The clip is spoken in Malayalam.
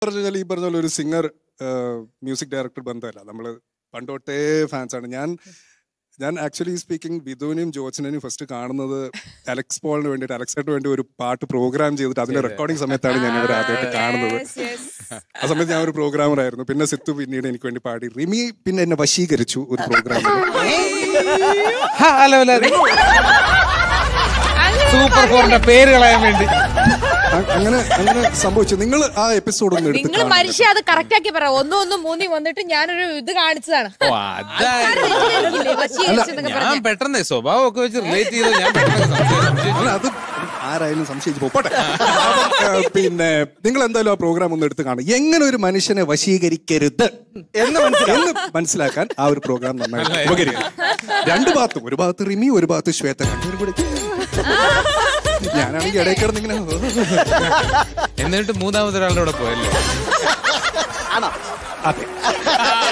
പറഞ്ഞ പോലെ ഈ പറഞ്ഞ പോലെ ഒരു സിംഗർ മ്യൂസിക് ഡയറക്ടർ ബന്ധമല്ല നമ്മള് പണ്ടോട്ടേ ഫാൻസ് ആണ് ഞാൻ ഞാൻ ആക്ച്വലി സ്പീക്കിംഗ് വിധുവിനെയും ജോച്ചനെയും ഫസ്റ്റ് കാണുന്നത് അലക്സ് പോളിന് വേണ്ടിയിട്ട് അലക്സായിട്ട് വേണ്ടി ഒരു പാട്ട് പ്രോഗ്രാം ചെയ്തിട്ട് അതിന്റെ റെക്കോർഡിംഗ് സമയത്താണ് ഞാൻ ഇവരെ ആദ്യമായിട്ട് കാണുന്നത് ആ സമയത്ത് ഞാൻ ഒരു പ്രോഗ്രാമർ ആയിരുന്നു പിന്നെ സിത്തു പിന്നീട് എനിക്ക് വേണ്ടി പാടി റിമി പിന്നെ എന്നെ വശീകരിച്ചു ഒരു പ്രോഗ്രാമിൽ ഹലോ സൂപ്പർ ഫോറിന്റെ പേര് കളയാൻ വേണ്ടി അ- അങ്ങനെ അങ്ങനെ സംഭവിച്ചു നിങ്ങൾ ആ എപ്പിസോഡ് ഒന്ന് എടുത്ത് നിങ്ങൾ കാണണം. മനുഷ്യ അത് കറക്റ്റ് ആക്കി പറ ഒന്നും ഒന്നും മൂന്നി വന്നിട്ട് ഞാനൊരു ഇത് കാണിച്ചതാണ് ഓ അതാ വശീകരിച്ചെന്നൊക്കെ ഞാൻ പറഞ്ഞ്. പെട്ടെന്ന് സ്വഭാവമൊക്കെ വെച്ച് റിലേറ്റ് ചെയ്ത് ഞാൻ പെട്ടെന്ന് സംശയം- സംശയിച്ചു. അല്ല അത് ആരായാലും സംശയിച്ചു പോകും. പോട്ടെ അപ്പം, ഏ, പിന്നെ നിങ്ങൾ എന്തായാലും ആ പ്രോഗ്രാം ഒന്ന് എടുത്ത് കാണും എങ്ങനെ ഒരു മനുഷ്യനെ വശീകരിക്കരുത് എന്ന് എന്ന് മനസ്സിലാക്കാൻ ആ ഒരു പ്രോഗ്രാം നന്നായി ഉപകരിക്കും രണ്ട് ഭാഗത്തും ഒരു ഭാഗത്ത് റിമി ഒരു ഭാഗത്ത് ശ്വേത രണ്ടുപേരും കൂടി ഞാനാണെങ്കിൽ ഇടയിൽ കിടന്ന് ഇങ്ങനെ എന്നിട്ട് മൂന്നാമതൊരാളുടെ കൂടെ പോയല്ലേ അതെ